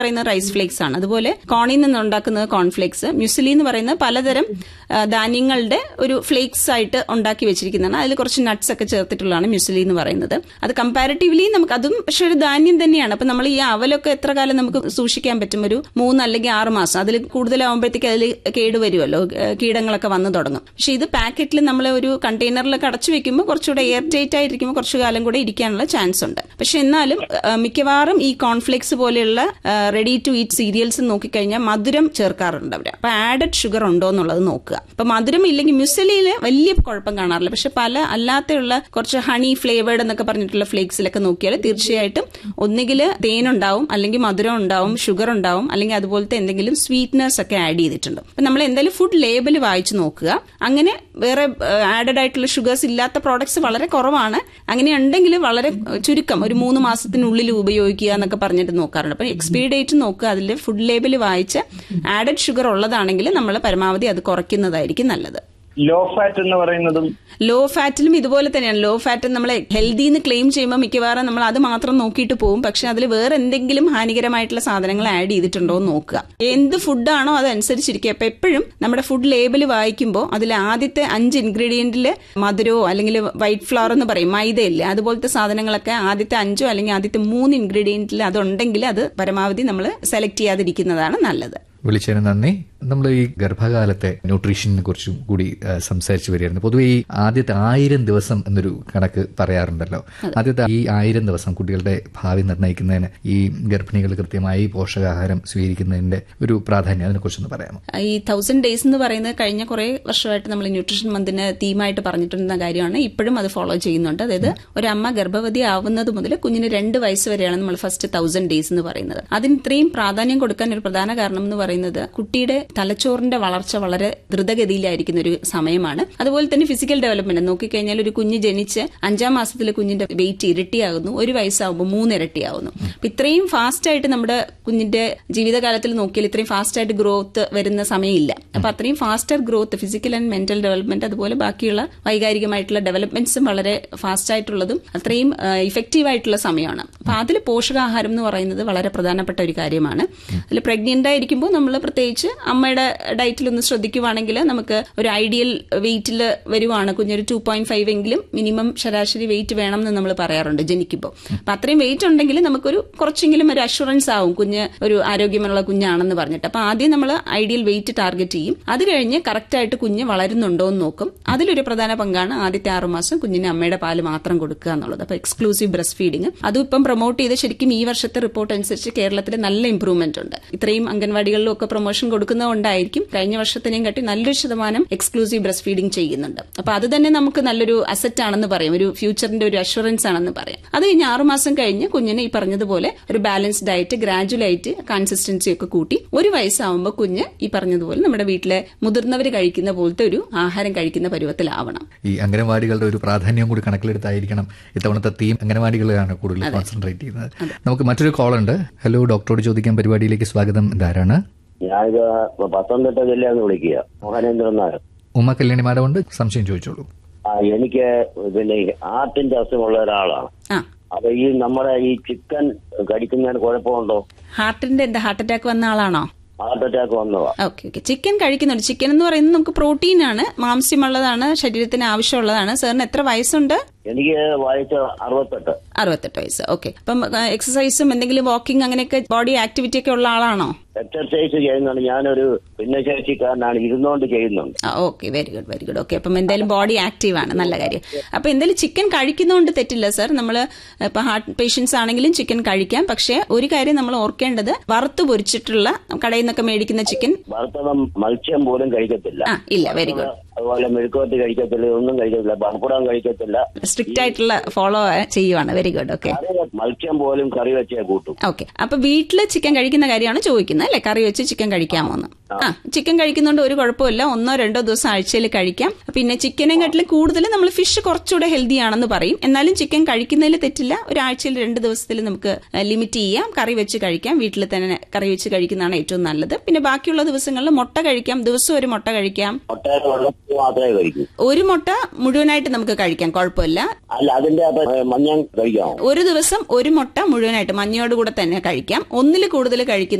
പറയുന്ന rice flakes ആണ് അതുപോലെ കോണിൽ നിന്ന് ഉണ്ടാക്കുന്നത് കോൺഫ്ലേക്സ് മ്യൂസിലി എന്ന് പറയുന്ന പലതരം ആ, ധാന്യങ്ങളുടെ ഒരു ഫ്ലേക്സ് ആയിട്ട് ഉണ്ടാക്കി വെച്ചിരിക്കുന്നതാണ് അതിൽ കുറച്ച് നട്ട്സ് ഒക്കെ ചേർത്തിട്ടുള്ളതാണ് മ്യൂസിലി എന്ന് പറയുന്നത് അത് കമ്പാരിറ്റീവ്ലി നമുക്ക് അതും പക്ഷെ ഒരു ധാന്യം തന്നെയാണ് അപ്പൊ നമ്മൾ ഈ അവലൊക്കെ എത്ര കാലം നമുക്ക് സൂക്ഷിക്കാൻ പറ്റും ഒരു മൂന്ന് അല്ലെങ്കിൽ ആറ് മാസം അതിൽ കൂടുതലാവുമ്പോഴത്തേക്ക് അതിൽ കേട് വരുമല്ലോ ഏഹ് കീടങ്ങളൊക്കെ വന്നു തുടങ്ങും പക്ഷെ ഇത് പാക്കറ്റിൽ നമ്മൾ ഒരു കണ്ടെയ്നറിലൊക്കെ അടച്ചു വെക്കുമ്പോൾ കുറച്ചുകൂടെ എയർ ടൈറ്റ് ആയിരിക്കുമ്പോൾ കുറച്ചു കാലം കൂടെ ഇരിക്കാനുള്ള ചാൻസ് ഉണ്ട് പക്ഷെ എന്നാലും ആ, മിക്കവാറും ഈ കോൺഫ്ലെക്സ് പോലെയുള്ള റെഡി ടു ഈറ്റ് സീരിയൽസ് നോക്കിക്കഴിഞ്ഞാൽ മധുരം ചേർക്കാറുണ്ട് അവർ അപ്പൊ ആഡഡ് ഷുഗർ ഉണ്ടോ എന്നുള്ളത് നോക്കുക അപ്പൊ മധുരം ഇല്ലെങ്കിൽ മ്യൂസലിയിൽ വലിയ കുഴപ്പം കാണാറില്ല പക്ഷെ പല അല്ലാത്തുള്ള കുറച്ച് ഹണി ഫ്ലേവേർഡ് എന്നൊക്കെ പറഞ്ഞിട്ടുള്ള ഫ്ലേക്സിലൊക്കെ നോക്കിയാൽ തീർച്ചയായിട്ടും ഒന്നുകിൽ തേനുണ്ടാവും അല്ലെങ്കിൽ മധുരം ഉണ്ടാവും ഷുഗർ ഉണ്ടാവും അല്ലെങ്കിൽ അതുപോലത്തെ എന്തെങ്കിലും സ്വീറ്റ്നസ് ഒക്കെ ആഡ് ചെയ്തിട്ടുണ്ട് അപ്പൊ നമ്മൾ എന്തായാലും ഫുഡ് ലേബൽ വായിച്ചു നോക്കുക അങ്ങനെ വേറെ ആഡഡ് ആയിട്ടുള്ള ഷുഗേഴ്സ് ഇല്ലാത്ത പ്രോഡക്ട്സ് വളരെ കുറവാണ് അങ്ങനെ ഉണ്ടെങ്കിൽ വളരെ ചുരുക്കം ഒരു മൂന്ന് മാസത്തിനുള്ളിൽ ഉപയോഗിക്കുക എന്നൊക്കെ പറഞ്ഞിട്ട് നോക്കാറുണ്ട് അപ്പൊ എക്സ്പയറി ഡേറ്റ് നോക്കുക അതിൽ ഫുഡ് ലേബൽ വായിച്ച് ആഡഡ് ഷുഗർ ഉള്ളതാണെങ്കിൽ നമ്മൾ പരമാവധി അത് കുറയ്ക്കുന്നതായിരിക്കും നല്ലത് ലോ ഫാറ്റ് എന്ന് പറയുന്നതും ലോ ഫാറ്റിലും ഇതുപോലെ തന്നെയാണ് ലോ ഫാറ്റ് നമ്മൾ ഹെൽത്തി എന്ന് ക്ലെയിം ചെയ്യുമ്പോൾ മിക്കവാറും നമ്മൾ അത് മാത്രം നോക്കിയിട്ട് പോകും പക്ഷെ അതിൽ വേറെ എന്തെങ്കിലും ഹാനികരമായിട്ടുള്ള സാധനങ്ങൾ ആഡ് ചെയ്തിട്ടുണ്ടോ എന്ന് നോക്കുക എന്ത് ഫുഡാണോ അതനുസരിച്ചിരിക്കുക അപ്പൊ എപ്പോഴും നമ്മുടെ ഫുഡ് ലേബൽ വായിക്കുമ്പോൾ അതിൽ ആദ്യത്തെ അഞ്ച് ഇൻഗ്രീഡിയന്റിൽ മധുരമോ അല്ലെങ്കിൽ വൈറ്റ് ഫ്ലവർ എന്ന് പറയും മൈദയില്ലേ അതുപോലത്തെ സാധനങ്ങളൊക്കെ ആദ്യത്തെ അഞ്ചോ അല്ലെങ്കിൽ ആദ്യത്തെ മൂന്ന് ഇൻഗ്രീഡിയന്റിൽ അതുണ്ടെങ്കിൽ അത് പരമാവധി നമ്മൾ സെലക്ട് ചെയ്യാതിരിക്കുന്നതാണ് നല്ലത് വിളിച്ചതിന് നന്ദി നമ്മൾ ഈ ഗർഭകാലത്തെ ന്യൂട്രീഷനെ കുറിച്ചും കൂടി ആ, സംസാരിച്ചു വരികയായിരുന്നു പൊതുവെ ഈ ആദ്യത്തെ ആയിരം ദിവസം എന്നൊരു കണക്ക് പറയാറുണ്ടല്ലോ ആദ്യത്തെ ഈ ആയിരം ദിവസം കുട്ടികളുടെ ഭാവി നിർണ്ണയിക്കുന്നതിന് ഈ ഗർഭിണികൾ കൃത്യമായി പോഷകാഹാരം സ്വീകരിക്കുന്നതിന്റെ ഒരു പ്രാധാന്യം അതിനെക്കുറിച്ചൊന്ന് പറയാമോ ഈ തൗസൻഡ് ഡേയ്സ് എന്ന് പറയുന്നത് കഴിഞ്ഞ കുറെ വർഷമായിട്ട് നമ്മൾ ന്യൂട്രീഷൻ മന്തിന് തീമായിട്ട് പറഞ്ഞിട്ടുണ്ടെന്ന കാര്യമാണ് ഇപ്പോഴും അത് ഫോളോ ചെയ്യുന്നുണ്ട് അതായത് ഒരമ്മ ഗർഭവതി ആവുന്നത് മുതൽ കുഞ്ഞിന് രണ്ട് വയസ്സ് വരെയാണ് നമ്മൾ ഫസ്റ്റ് തൗസൻഡ് ഡേയ്സ് എന്ന് പറയുന്നത് അതിന് ഇത്രയും പ്രാധാന്യം കൊടുക്കാൻ ഒരു പ്രധാന കാരണം എന്ന് പറയുന്നത് കുട്ടിയുടെ തലച്ചോറിന്റെ വളർച്ച വളരെ ദ്രുതഗതിയിലായിരിക്കുന്ന ഒരു സമയമാണ് അതുപോലെ തന്നെ ഫിസിക്കൽ ഡെവലപ്മെന്റ് നോക്കിക്കഴിഞ്ഞാൽ ഒരു കുഞ്ഞ് ജനിച്ച് അഞ്ചാം മാസത്തിൽ കുഞ്ഞിന്റെ വെയിറ്റ് ഇരട്ടിയാകുന്നു ഒരു വയസ്സാകുമ്പോൾ മൂന്ന് ഇരട്ടിയാകുന്നു അപ്പൊ ഇത്രയും ഫാസ്റ്റ് ആയിട്ട് നമ്മുടെ കുഞ്ഞിന്റെ ജീവിതകാലത്തിൽ നോക്കിയാൽ ഇത്രയും ഫാസ്റ്റ് ആയിട്ട് ഗ്രോത്ത് വരുന്ന സമയമില്ല അപ്പൊ അത്രയും faster growth physical and mental development അതുപോലെ ബാക്കിയുള്ള വൈകാരികമായിട്ടുള്ള ഡെവലപ്മെന്റ്സും വളരെ ഫാസ്റ്റ് ആയിട്ടുള്ളതും അത്രയും ഇഫക്റ്റീവ് ആയിട്ടുള്ള സമയമാണ് അപ്പൊ അതിൽ പോഷകാഹാരം എന്ന് പറയുന്നത് വളരെ പ്രധാനപ്പെട്ട ഒരു കാര്യമാണ് അതിൽ പ്രഗ്നന്റ് ആയിരിക്കുമ്പോൾ നമ്മൾ പ്രത്യേകിച്ച് അമ്മയുടെ ഡയറ്റിൽ ഒന്ന് ശ്രദ്ധിക്കുവാണെങ്കിൽ നമുക്ക് ഒരു ഐഡിയൽ വെയിറ്റിൽ വരുവാണ് കുഞ്ഞൊരു ടു പോയിന്റ് ഫൈവ് എങ്കിലും മിനിമം ശരാശരി വെയിറ്റ് വേണം എന്ന് നമ്മൾ പറയാറുണ്ട് ജനിക്കുമ്പോൾ അപ്പൊ അത്രയും വെയിറ്റ് ഉണ്ടെങ്കിൽ നമുക്കൊരു കുറച്ചെങ്കിലും ഒരു അഷുറൻസ് ആവും കുഞ്ഞ് ഒരു ആരോഗ്യമുള്ള കുഞ്ഞാണെന്ന് പറഞ്ഞിട്ട് അപ്പൊ ആദ്യം നമ്മൾ ഐഡിയൽ വെയിറ്റ് ടാർഗറ്റ് ചെയ്യും അത് കഴിഞ്ഞ് കറക്റ്റ് ആയിട്ട് കുഞ്ഞ് വളരുന്നുണ്ടോ എന്ന് നോക്കും അതിലൊരു പ്രധാന പങ്കാണ് ആദ്യത്തെ ആറുമാസം കുഞ്ഞിന് അമ്മയുടെ പാല് മാത്രം കൊടുക്കുക എന്നുള്ളത് അപ്പൊ എക്സ്ക്ലൂസീവ് ബ്രസ്റ്റ് ഫീഡിങ് അതും ഇപ്പം പ്രൊമോട്ട് ചെയ്ത് ശരിക്കും ഈ വർഷത്തെ റിപ്പോർട്ട് അനുസരിച്ച് കേരളത്തിൽ നല്ല ഇംപ്രൂവ്മെന്റ് ഉണ്ട് ഇത്രയും അംഗൻവാടികളിലും ഒക്കെ പ്രൊമോഷൻ കൊടുക്കുന്നതുകൊണ്ടായിരിക്കും കഴിഞ്ഞ വർഷത്തിനെയും കാട്ടി നല്ലൊരു ശതമാനം എക്സ്ക്ലൂസീവ് ബ്രസ്റ്റ് ഫീഡിംഗ് ചെയ്യുന്നുണ്ട് അപ്പൊ അത് തന്നെ നമുക്ക് നല്ലൊരു അസറ്റ് ആണെന്ന് പറയാം ഒരു ഫ്യൂച്ചറിന്റെ ഒരു അഷുറൻസ് ആണെന്ന് പറയാം അത് കഴിഞ്ഞ് ആറുമാസം കഴിഞ്ഞ് കുഞ്ഞിന് ഈ പറഞ്ഞതുപോലെ ഒരു ബാലൻസ് ഡയറ്റ് ഗ്രാജുവൽ ആയിട്ട് കൺസിസ്റ്റൻസി ഒക്കെ കൂട്ടി ഒരു വയസ്സാവുമ്പോൾ കുഞ്ഞ് ഈ പറഞ്ഞതുപോലെ നമ്മുടെ വീട്ടിലെ മുതിർന്നവർ കഴിക്കുന്ന പോലത്തെ ഒരു ആഹാരം കഴിക്കുന്ന പരുവത്തിലാവണം ഈ അംഗനവാടികളുടെ ഒരു പ്രാധാന്യം കൂടി കണക്കിലെടുത്തായിരിക്കണം ഇത്തവണത്തെ തീം അംഗനവാടികളാണ് കൂടുതൽ കോൺസെൻട്രേറ്റ് ചെയ്യുന്നത് നമുക്ക് മറ്റൊരു കോൾ ഉണ്ട് ഹലോ ഡോക്ടറോട് ചോദിക്കാൻ പരിപാടിയിലേക്ക് സ്വാഗതം ഇതാരാണ് ഞാനിത് പത്തനംതിട്ട ജില്ലയിൽ നിന്ന് വിളിക്കുക മോഹനേന്ദ്രൻ നായർ ഉമ്മ കല്യാണി മാഡം ഉണ്ട് സംശയം ചോദിച്ചോളൂ ആ എനിക്ക് പിന്നെ ഈ ഹാർട്ടിന്റെ അസുഖമുള്ള ഒരാളാണ് ആ അപ്പൊ ഈ നമ്മുടെ ഈ ചിക്കൻ കഴിക്കുന്നതിന് കുഴപ്പമുണ്ടോ ഹാർട്ടിന്റെ എന്താ ഹാർട്ട് അറ്റാക്ക് വന്ന ആളാണോ ഹാർട്ട് അറ്റാക്ക് വന്നതാ ഓക്കെ ഓക്കെ ചിക്കൻ കഴിക്കുന്നുണ്ട് ചിക്കൻ എന്ന് പറയുന്നത് നമുക്ക് പ്രോട്ടീനാണ് മാംസ്യമുള്ളതാണ് ശരീരത്തിന് ആവശ്യമുള്ളതാണ് സാറിന് എത്ര വയസ്സുണ്ട് എനിക്ക് വയസ്സ് അറുപത്തെട്ട് അറുപത്തെട്ട് വയസ്സ് ഓക്കെ അപ്പം എക്സസൈസും എന്തെങ്കിലും വാക്കിംഗ് അങ്ങനെയൊക്കെ ബോഡി ആക്ടിവിറ്റി ഒക്കെ ഉള്ള ആളാണോ എക്സർസൈസ് ചെയ്യുന്നുണ്ട് ഞാനൊരു ഭിന്നശേഷിക്കാരനാണ് ഇരുന്നുകൊണ്ട് ചെയ്യുന്നുണ്ട് okay very good very good okay അപ്പം എന്തായാലും ബോഡി ആക്റ്റീവ് ആണ് നല്ല കാര്യം അപ്പൊ എന്തായാലും ചിക്കൻ കഴിക്കുന്നതുകൊണ്ട് തെറ്റില്ല സർ നമ്മൾ ഇപ്പൊ ഹാർട്ട് പേഷ്യൻസ് ആണെങ്കിലും ചിക്കൻ കഴിക്കാം പക്ഷേ ഒരു കാര്യം നമ്മൾ ഓർക്കേണ്ടത് വറുത്ത് പൊരിച്ചിട്ടുള്ള കടയിൽ നിന്നൊക്കെ മേടിക്കുന്ന ചിക്കൻ ഭർത്തണം മത്സ്യം പോലും കഴിക്കത്തില്ല ആ ഇല്ല വെരി ഗുഡ് അതുപോലെ മെഴുക്കുവരട്ടി കഴിക്കത്തില്ല ഒന്നും കഴിക്കത്തില്ല പപ്പടം കഴിക്കത്തില്ല സ്ട്രിക്റ്റ് ആയിട്ടുള്ള ഫോളോ ചെയ്യുവാണ് വെരി ഗുഡ് ഓക്കെ കറി മത്സ്യം പോലും കറി വെച്ചേ കൂട്ടും ഓക്കെ അപ്പൊ വീട്ടില് ചിക്കൻ കഴിക്കുന്ന കാര്യമാണ് ചോദിക്കുന്നത് അല്ലെ കറി വെച്ച് ചിക്കൻ കഴിക്കാമോ എന്ന് ആ ചിക്കൻ കഴിക്കുന്നതുകൊണ്ട് ഒരു കുഴപ്പമില്ല ഒന്നോ രണ്ടോ ദിവസം ആഴ്ചയിൽ കഴിക്കാം പിന്നെ ചിക്കനെക്കാട്ടിലും കൂടുതൽ നമ്മൾ ഫിഷ് കുറച്ചുകൂടെ ഹെൽത്തി ആണെന്ന് പറയും എന്നാലും ചിക്കൻ കഴിക്കുന്നതിൽ തെറ്റില്ല ഒരാഴ്ചയിൽ രണ്ട് ദിവസത്തിൽ നമുക്ക് ലിമിറ്റ് ചെയ്യാം കറി വെച്ച് കഴിക്കാം വീട്ടിൽ തന്നെ കറി വെച്ച് കഴിക്കുന്നതാണ് ഏറ്റവും നല്ലത് പിന്നെ ബാക്കിയുള്ള ദിവസങ്ങളിൽ മുട്ട കഴിക്കാം ദിവസം ഒരു മുട്ട കഴിക്കാം ഒട്ടേറെ വെള്ളത്തിൽ മാത്രമേ കഴിക്കൂ ഒരു മുട്ട മുഴുവനായിട്ട് നമുക്ക് കഴിക്കാം കുഴപ്പമില്ല അല്ല അതിന്റെ അകത്ത് മഞ്ഞ കഴിക്കാമോ ഒരു ദിവസം ഒരു മുട്ട മുഴുവനായിട്ട് മഞ്ഞയോട് കൂടെ തന്നെ കഴിക്കാം ഒന്നിൽ കൂടുതൽ കഴിക്കുന്ന